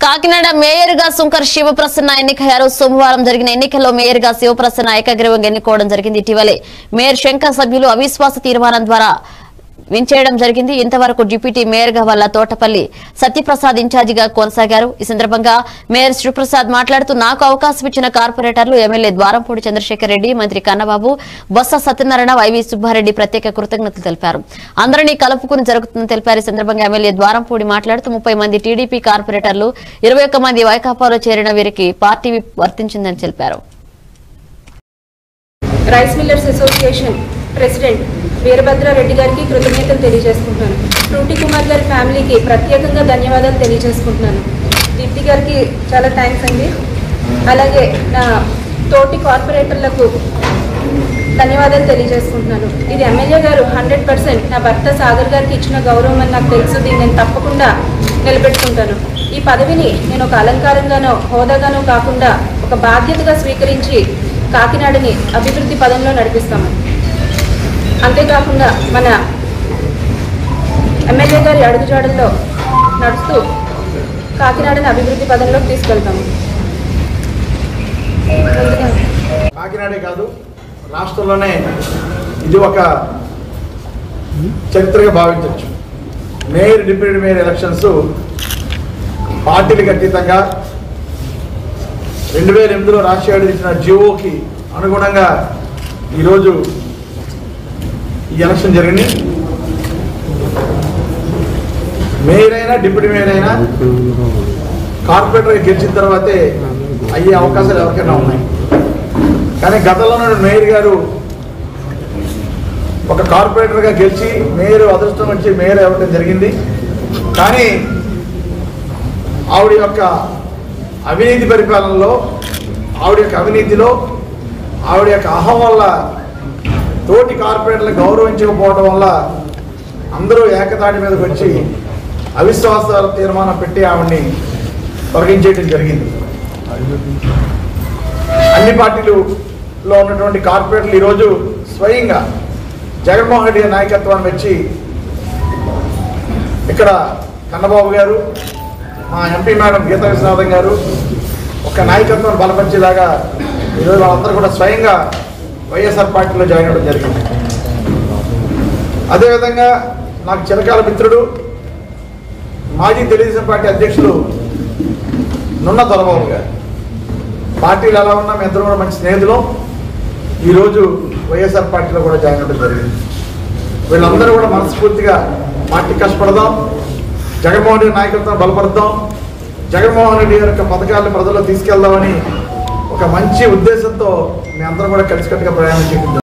Kakinada mayor గా శంకర్ శివప్రసన్న ఎన్నికయ్యారు సోమవారం జరిగిన ఎన్నికల్లో మేయర్ గా శివప్రసన్న ఏకగ్రీవంగా ఎన్నుకోవడం జరిగింది ఇటీవలే మేయర్ శంకర్ సభ్యులు అవిశ్వాస తీర్మానం ద్వారా వించేయడం జరిగింది ఇంతవరకు డిప్యూటీ మేయర్ గా వల్ల తోటపల్లి సత్యప్రసాద్ ఇన్ఛార్జిగా కొనసాగారు ఈ సందర్భంగా మేయర్ శివప్రసాద్ మాట్లాడుతూ నాకు అవకాశం ఇచ్చిన కార్పొరేటర్లు ఎమ్మెల్యే ద్వారంపూడి చంద్రశేఖర్ రెడ్డి మంత్రి కన్నబాబు బొత్స సత్యనారాయణ వైవి సుబ్బారెడ్డి ప్రత్యేక కృతజ్ఞతలు తెలిపారు అందరినీ కలుపుకుని జరుగుతుందని తెలిపారు ఈ సందర్భంగా ఎమ్మెల్యే ద్వారంపూడి మాట్లాడుతూ ముప్పై మంది టీడీపీ కార్పొరేటర్లు ఇరవై ఒక్క మంది వైకాపాలో చేరిన వీరికి పార్టీ విప్ వర్తించిందని తెలిపారు rice millers association president Veerabhadrareddy గారికి కృతజ్ఞతలు తెలియజేసుకుంటున్నాను ఫ్రూటి కుమార్ గారి ఫ్యామిలీకి ప్రత్యేకంగా ధన్యవాదాలు తెలియజేసుకుంటున్నాను దీప్తి గారికి చాలా థ్యాంక్స్ అండి అలాగే నా తోటి కార్పొరేటర్లకు ధన్యవాదాలు తెలియజేసుకుంటున్నాను ఇది ఎమ్మెల్యే గారు హండ్రెడ్ పర్సెంట్ నా భర్త సాగర్ గారికి ఇచ్చిన గౌరవం అని నాకు తెలుసు దీన్ని నేను తప్పకుండా నిలబెట్టుకుంటాను ఈ పదవిని నేను ఒక అలంకారంగానో హోదాగానో కాకుండా ఒక బాధ్యతగా స్వీకరించి కాకినాడని అభివృద్ధి పదంలో నడిపిస్తాము అంతేకాకుండా మన ఎమ్మెల్యే గారి అడుగుజాడల్లో నడుస్తూ కాకినాడని అభివృద్ధి పదంలోకి తీసుకెళ్తాము ముందుగా కాకినాడే కాదు రాష్ట్రంలోనే ఇది ఒక చరిత్రగా భావించవచ్చు మేయర్ డిప్యూటీ మేయర్ ఎలక్షన్స్ పార్టీలకు అతీతంగా రెండు వేల ఎనిమిదిలో రాజశేఖర్ ఇచ్చిన జియోకి అనుగుణంగా ఈరోజు ఈ ఎలక్షన్ జరిగింది మేయర్ అయినా డిప్యూటీ మేయర్ అయినా కార్పొరేటర్గా గెలిచిన తర్వాతే అయ్యే అవకాశాలు ఎవరికైనా ఉన్నాయి కానీ గతంలో ఉన్న మేయర్ గారు ఒక కార్పొరేటర్గా గెలిచి మేయర్ అదృష్టం వచ్చి మేయర్ అవ్వడం జరిగింది కానీ ఆవిడ యొక్క అవినీతి పరిపాలనలో ఆవిడ యొక్క అవినీతిలో ఆవిడ యొక్క అహం వల్ల తోటి కార్పొరేటర్లు గౌరవించకపోవడం వల్ల అందరూ ఏకతాటి మీదకి వచ్చి అవిశ్వాస తీర్మానం పెట్టి ఆవిడ్ని తొలగించేయడం జరిగింది అన్ని పార్టీలలో ఉన్నటువంటి కార్పొరేటర్లు ఈరోజు స్వయంగా జగన్మోహన్ రెడ్డి గారి నాయకత్వాన్ని వచ్చి ఇక్కడ కన్నబాబు గారు మా ఎంపీ మేడం గీతా విశ్వనాథం గారు ఒక నాయకత్వాన్ని బలపరిచేలాగా ఈరోజు వాళ్ళందరూ కూడా స్వయంగా వైఎస్ఆర్ పార్టీలో జాయిన్ అవ్వడం జరిగింది అదేవిధంగా నాకు చిరకాల మిత్రుడు మాజీ తెలుగుదేశం పార్టీ అధ్యక్షులు నున్న దొరబాబు గారు పార్టీలు ఎలా ఉన్నా మీ ఇద్దరు కూడా మంచి స్నేహితులు ఈరోజు వైఎస్ఆర్ పార్టీలో కూడా జాయిన్ అవ్వడం జరిగింది వీళ్ళందరూ కూడా మనస్ఫూర్తిగా పార్టీ కష్టపడదాం జగన్మోహన్ రెడ్డి నాయకత్వం బలపడదాం జగన్మోహన్ రెడ్డి గారి యొక్క పథకాలను ప్రజల్లో తీసుకెళ్దామని ఒక మంచి ఉద్దేశంతో మీ అందరం కూడా కలిసికట్టుగా ప్రయాణం చేద్దాం